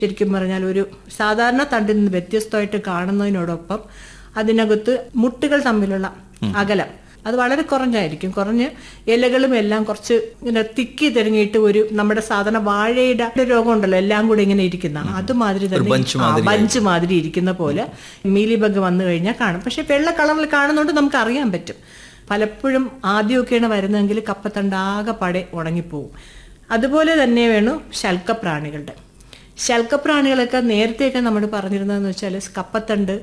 ശരിക്കും പറഞ്ഞാൽ ഒരു സാധാരണ തണ്ടിൽ നിന്ന് വ്യത്യസ്തമായിട്ട് കാണുന്നതിനോടൊപ്പം അതിനകത്ത് മുട്ടുകൾ തമ്മിലുള്ള അകലം അത് വളരെ കുറഞ്ഞായിരിക്കും കുറഞ്ഞ് ഇലകളും എല്ലാം കുറച്ച് ഇങ്ങനെ തിക്കി തിരങ്ങിയിട്ട് ഒരു നമ്മുടെ സാധാരണ വാഴയുടെ ഒരു രോഗം ഉണ്ടല്ലോ എല്ലാം കൂടി ഇങ്ങനെ ഇരിക്കുന്ന അതുമാതിരി തന്നെ bunch ആ, bunch മാതിരി ഇരിക്കുന്ന പോലെ മീലി ബഗ് വന്നു കഴിഞ്ഞാൽ കാണും പക്ഷെ വെള്ള കളറിൽ കാണുന്നതുകൊണ്ട് നമുക്ക് അറിയാൻ പറ്റും പലപ്പോഴും ആദ്യമൊക്കെയാണ് വരുന്നതെങ്കിൽ കപ്പത്തണ്ട് ആകെ പടെ ഉണങ്ങിപ്പോവും അതുപോലെ തന്നെ വേണം ശൽക്കപ്രാണികളുടെ ശൽക്കപ്രാണികളൊക്കെ നേരത്തെയൊക്കെ നമ്മൾ പറഞ്ഞിരുന്നതെന്ന് വെച്ചാൽ കപ്പത്തണ്ട്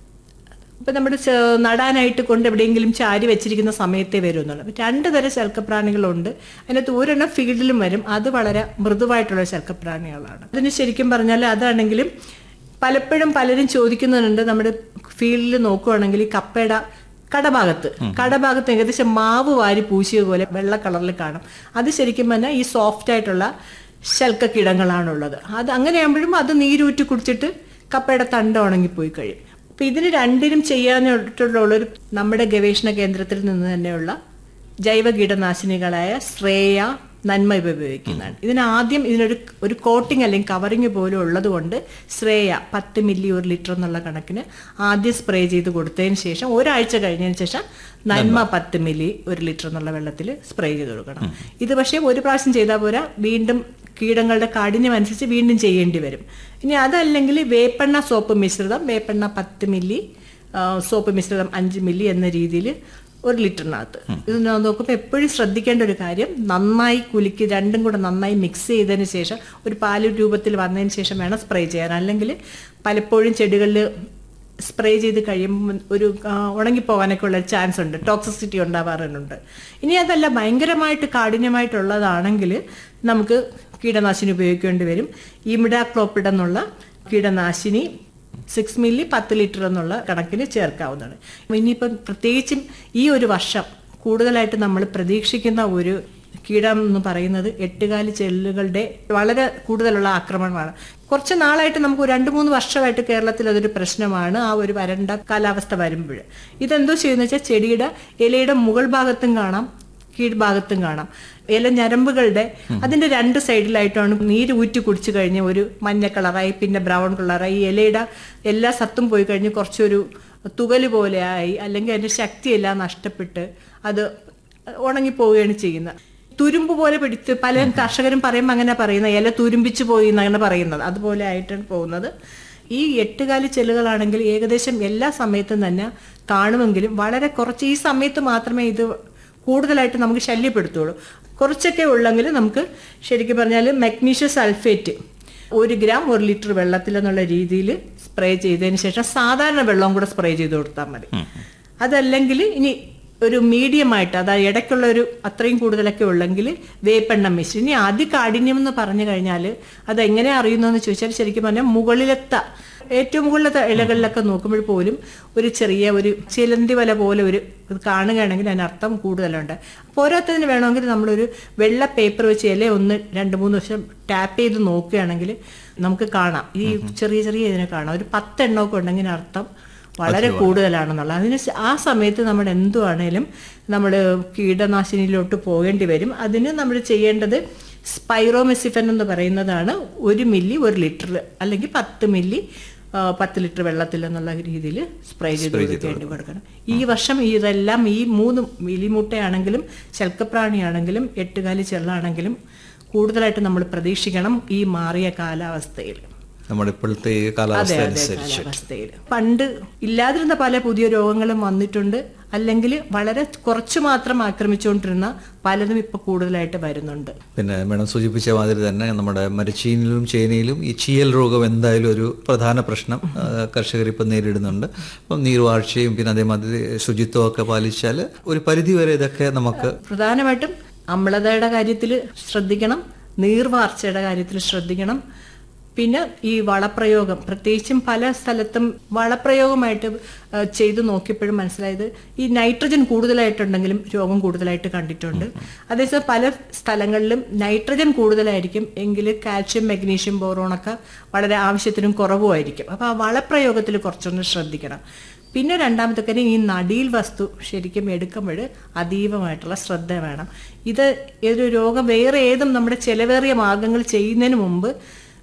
ഇപ്പം നമ്മുടെ ചെ- നടാനായിട്ട് കൊണ്ട് എവിടെയെങ്കിലും ചാരി വെച്ചിരിക്കുന്ന സമയത്തേ വരുമെന്നുള്ളൂ അപ്പം രണ്ട് തരം ശൽക്കപ്രാണികളുണ്ട് അതിനകത്ത് ഒരെണ്ണം ഫീൽഡിലും വരും അത് വളരെ മൃദുവായിട്ടുള്ള ശൽക്കപ്രാണികളാണ് അതിന് ശരിക്കും പറഞ്ഞാൽ അതാണെങ്കിലും പലപ്പോഴും പലരും ചോദിക്കുന്നുണ്ട് നമ്മുടെ ഫീൽഡിൽ നോക്കുവാണെങ്കിൽ ഈ കപ്പയുടെ കടഭാഗത്ത് കടഭാഗത്ത് ഏകദേശം മാവ് വാരി പൂശിയ പോലെ വെള്ള കളറിൽ കാണും അത് ശരിക്കും പറഞ്ഞാൽ ഈ സോഫ്റ്റ് ആയിട്ടുള്ള ശൽക്ക കിടങ്ങളാണുള്ളത് അത് അങ്ങനെയാകുമ്പോഴും അത് നീരൂറ്റി കുടിച്ചിട്ട് കപ്പയുടെ തണ്ട് ഉണങ്ങിപ്പോയി കഴിയും അപ്പൊ ഇതിന് രണ്ടിനും ചെയ്യാനായിട്ടുള്ള ഒരു നമ്മുടെ ഗവേഷണ കേന്ദ്രത്തിൽ നിന്ന് തന്നെയുള്ള ജൈവ കീടനാശിനികളായ ശ്രേയ നന്മ ഇവ ഉപയോഗിക്കുന്നതാണ് ഇതിന് ആദ്യം ഇതിനൊരു ഒരു കോട്ടിംഗ് അല്ലെങ്കിൽ കവറിങ് പോലും ഉള്ളത് കൊണ്ട് ശ്രേയ പത്ത് മില്ലി ഒരു ലിറ്റർ എന്നുള്ള കണക്കിന് ആദ്യം സ്പ്രേ ചെയ്ത് കൊടുത്തതിന് ശേഷം ഒരാഴ്ച കഴിഞ്ഞതിന് ശേഷം നന്മ പത്ത് മില്ലി ഒരു ലിറ്റർ എന്നുള്ള വെള്ളത്തിൽ സ്പ്രേ ചെയ്ത് കൊടുക്കണം ഇത് പക്ഷേ ഒരു പ്രാവശ്യം ചെയ്താൽ പോരാ വീണ്ടും കീടങ്ങളുടെ കാഠിന്യം അനുസരിച്ച് വീണ്ടും ചെയ്യേണ്ടി വരും ഇനി അതല്ലെങ്കിൽ വേപ്പെണ്ണ സോപ്പ് മിശ്രിതം വേപ്പെണ്ണ പത്ത് മില്ലി ആ, സോപ്പ് മിശ്രിതം അഞ്ച് മില്ലി എന്ന രീതിയിൽ ഒരു ലിറ്ററിനകത്ത് ഇത് ഞാൻ നോക്കുമ്പോൾ എപ്പോഴും ശ്രദ്ധിക്കേണ്ട ഒരു കാര്യം നന്നായി കുലുക്കി രണ്ടും കൂടെ നന്നായി മിക്സ് ചെയ്തതിന് ശേഷം ഒരു പാല് രൂപത്തിൽ വന്നതിന് ശേഷം വേണം സ്പ്രേ ചെയ്യാൻ അല്ലെങ്കിൽ പലപ്പോഴും ചെടികളിൽ സ്പ്രേ ചെയ്ത് കഴിയുമ്പോൾ ഒരു ആ, ഉണങ്ങിപ്പോകാനൊക്കെ ഉള്ള ചാൻസ് ഉണ്ട് ടോക്സിസിറ്റി ഉണ്ടാവാറുണ്ട് ഇനി അതല്ല ഭയങ്കരമായിട്ട് കാഠിന്യമായിട്ടുള്ളതാണെങ്കിൽ നമുക്ക് കീടനാശിനി ഉപയോഗിക്കേണ്ടി വരും ഇമിഡാക്ലോപ്പിഡ് എന്നുള്ള കീടനാശിനി സിക്സ് മില്ലി പത്ത് ലിറ്റർ എന്നുള്ള കണക്കിന് ചേർക്കാവുന്നതാണ് ഇനിയിപ്പം പ്രത്യേകിച്ചും ഈ ഒരു വർഷം കൂടുതലായിട്ട് നമ്മൾ പ്രതീക്ഷിക്കുന്ന ഒരു കീടം എന്ന് പറയുന്നത് എട്ടുകാലി ചെല്ലുകളുടെ വളരെ കൂടുതലുള്ള ആക്രമണമാണ് കുറച്ച് നാളായിട്ട് നമുക്ക് രണ്ട് മൂന്ന് വർഷമായിട്ട് കേരളത്തിൽ അതൊരു പ്രശ്നമാണ് ആ ഒരു വരണ്ട കാലാവസ്ഥ വരുമ്പോൾ ഇതെന്തോ ചെയ്യുന്ന വെച്ചാൽ ചെടിയുടെ ഇലയുടെ മുകൾ ഭാഗത്തും കാണാം കീഴ്ഭാഗത്തും കാണാം ഇല ഞരമ്പുകളുടെ അതിന്റെ രണ്ട് സൈഡിലായിട്ടാണ് നീര് ഊറ്റി കുടിച്ചു കഴിഞ്ഞ് ഒരു മഞ്ഞ കളറായി പിന്നെ ബ്രൗൺ കളറായി ഈ ഇലയുടെ എല്ലാ സത്തും പോയി കഴിഞ്ഞ് കുറച്ചൊരു തുകല് പോലെ ആയി അല്ലെങ്കിൽ അതിന്റെ ശക്തിയെല്ലാം നഷ്ടപ്പെട്ട് അത് ഉണങ്ങിപ്പോവുകയാണ് ചെയ്യുന്നത് തുരുമ്പ് പോലെ പിടിച്ച് പല കർഷകരും പറയുമ്പോൾ അങ്ങനെ പറയുന്നത് ഇല തുരുമ്പിച്ചു പോയി എന്നാണ് പറയുന്നത് അതുപോലെ ആയിട്ടാണ് പോകുന്നത് ഈ എട്ടുകാലി ചെല്ലുകളാണെങ്കിൽ ഏകദേശം എല്ലാ സമയത്തും തന്നെ കാണുമെങ്കിലും വളരെ കുറച്ച് ഈ സമയത്ത് മാത്രമേ ഇത് കൂടുതലായിട്ട് നമുക്ക് ശല്യപ്പെടുത്തുള്ളൂ കുറച്ചൊക്കെ ഉള്ളെങ്കിൽ നമുക്ക് ശരിക്കും പറഞ്ഞാൽ മഗ്നീഷ്യം സൾഫേറ്റ് ഒരു ഗ്രാം ഒരു ലിറ്റർ വെള്ളത്തിൽ എന്നുള്ള രീതിയിൽ സ്പ്രേ ചെയ്തതിന് ശേഷം സാധാരണ വെള്ളവും കൂടെ സ്പ്രേ ചെയ്ത് കൊടുത്താൽ മതി അതല്ലെങ്കിൽ ഇനി ഒരു മീഡിയം ആയിട്ട് അതായത് ഇടയ്ക്കുള്ള ഒരു അത്രയും കൂടുതലൊക്കെ ഉള്ളെങ്കിൽ വേപ്പെണ്ണ മിശ്രം ഇനി അതികാഠിന്യം എന്ന് പറഞ്ഞു കഴിഞ്ഞാൽ അത് എങ്ങനെ അറിയുന്നതെന്ന് ചോദിച്ചാൽ ശരിക്കും പറഞ്ഞാൽ മുകളിലത്തെ ഏറ്റവും മുകളിലത്തെ ഇലകളിലൊക്കെ നോക്കുമ്പോൾ പോലും ഒരു ചെറിയ ഒരു ചിലന്തി വല പോലെ ഒരു ഇത് കാണുകയാണെങ്കിൽ അതിനർത്ഥം കൂടുതലുണ്ട് പോരാത്തതിന് വേണമെങ്കിൽ നമ്മളൊരു വെള്ള പേപ്പർ വെച്ച് ഇല ഒന്ന് രണ്ട് മൂന്ന് വർഷം ടാപ്പ് ചെയ്ത് നോക്കുകയാണെങ്കിൽ നമുക്ക് കാണാം ഈ ചെറിയ ചെറിയ ഇതിനെ കാണാം ഒരു പത്തെണ്ണമൊക്കെ ഉണ്ടെങ്കിൽ അർത്ഥം വളരെ കൂടുതലാണെന്നുള്ളത് അതിന് ശ- ആ സമയത്ത് നമ്മൾ എന്തുവാണേലും നമ്മൾ കീടനാശിനിയിലോട്ട് പോകേണ്ടി വരും അതിന് നമ്മൾ ചെയ്യേണ്ടത് സ്പൈറോമെസിഫൻ എന്ന് പറയുന്നതാണ് ഒരു മില്ലി ഒരു ലിറ്റർ അല്ലെങ്കിൽ പത്ത് മില്ലി ആ, പത്ത് ലിറ്റർ വെള്ളത്തിൽ എന്നുള്ള രീതിയിൽ സ്പ്രേ ചെയ്ത് കൊടുക്കേണ്ടി കൊടുക്കണം ഈ വർഷം ഇതെല്ലാം ഈ മൂന്ന് മിലിമുട്ടയാണെങ്കിലും ശൽക്കപ്രാണിയാണെങ്കിലും എട്ടുകാലി ചെള്ളാണെങ്കിലും കൂടുതലായിട്ട് നമ്മൾ പ്രതീക്ഷിക്കണം ഈ മാറിയ കാലാവസ്ഥയിൽ നമ്മുടെ ഇപ്പോഴത്തെ ഈ അതെ കാലാവസ്ഥ അതെ അനുസരിച്ച് കാലാവസ്ഥയിൽ പണ്ട് ഇല്ലാതിരുന്ന പല പുതിയ രോഗങ്ങളും വന്നിട്ടുണ്ട് അല്ലെങ്കിൽ വളരെ കുറച്ചു മാത്രം ആക്രമിച്ചുകൊണ്ടിരുന്ന പലതും ഇപ്പൊ കൂടുതലായിട്ട് വരുന്നുണ്ട് പിന്നെ മേഡം സൂചിപ്പിച്ച മാതിരി തന്നെ നമ്മുടെ മരച്ചീനിലും ചേനയിലും ഈ ചീയൽ രോഗം എന്തായാലും ഒരു പ്രധാന പ്രശ്നം ആ, കർഷകർ ഇപ്പം നേരിടുന്നുണ്ട് അപ്പം നീർവാഴ്ചയും പിന്നെ അതേമാതിരി ശുചിത്വമൊക്കെ പാലിച്ചാൽ ഒരു പരിധി വരെ ഇതൊക്കെ നമുക്ക് പ്രധാനമായിട്ടും അമ്ലതയുടെ കാര്യത്തിൽ ശ്രദ്ധിക്കണം നീർവാർച്ചയുടെ കാര്യത്തിൽ ശ്രദ്ധിക്കണം പിന്നെ ഈ വളപ്രയോഗം പ്രത്യേകിച്ചും പല സ്ഥലത്തും വളപ്രയോഗമായിട്ട് ആ, ചെയ്തു നോക്കിയപ്പോഴും മനസ്സിലായത് ഈ നൈട്രജൻ കൂടുതലായിട്ടുണ്ടെങ്കിലും രോഗം കൂടുതലായിട്ട് കണ്ടിട്ടുണ്ട് അതേസമയം പല സ്ഥലങ്ങളിലും നൈട്രജൻ കൂടുതലായിരിക്കും എങ്കിൽ കാൽഷ്യം മഗ്നീഷ്യം ബോറോണൊക്കെ വളരെ ആവശ്യത്തിനും കുറവുമായിരിക്കും അപ്പോൾ ആ വളപ്രയോഗത്തിൽ കുറച്ചൊന്ന് ശ്രദ്ധിക്കണം പിന്നെ രണ്ടാമത്തെ കാര്യം ഈ നടീൽ വസ്തു ശരിക്കും എടുക്കുമ്പോൾ അതീവമായിട്ടുള്ള ശ്രദ്ധ വേണം ഇത് ഒരു രോഗം വേറെ ഏതും നമ്മുടെ ചെലവേറിയ മാർഗങ്ങൾ ചെയ്യുന്നതിന് മുമ്പ്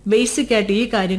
ബേസിക് ആയിട്ട് ഈ കാര്യങ്ങൾ